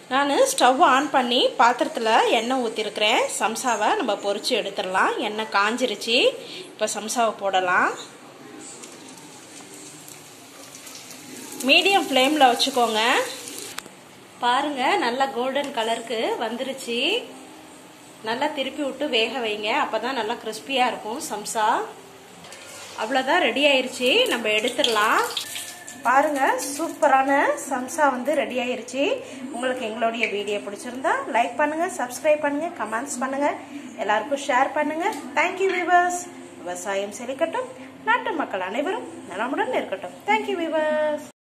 நான் stove on பண்ணி பாத்திரத்தில் எண்ணெய் ஊற்றிருக்கிறேன் சம்சாவை நம்ம பொரிச்சு எடுத்துடலாம் எண்ணெய் காஞ்சிருச்சு இப்போ சம்சாவை போடலாம் மீடியம் ஃப்ளேமில் வச்சுக்கோங்க பாருங்க நல்லா கோல்டன் கலருக்கு வந்துருச்சு நல்லா திருப்பி விட்டு வேக வைங்க அப்பதான் நல்லா கிறிஸ்பியா இருக்கும் சம்சா அவ்வளோதான் ரெடி ஆயிருச்சு நம்ம எடுத்துடலாம் பாருங்க சூப்பரான சம்சா வந்து ரெடி ஆயிருச்சு உங்களுக்கு எங்களுடைய வீடியோ பிடிச்சிருந்தா லைக் பண்ணுங்க சப்ஸ்கிரைப் பண்ணுங்க கமெண்ட்ஸ் பண்ணுங்க எல்லாருக்கும் ஷேர் பண்ணுங்க தேங்க்யூ விவர்ஸ் விவசாயம் செழிக்கட்டும் நாட்டு மக்கள் அனைவரும் நலமுடன் இருக்கட்டும் தேங்க்யூ விவர்ஸ்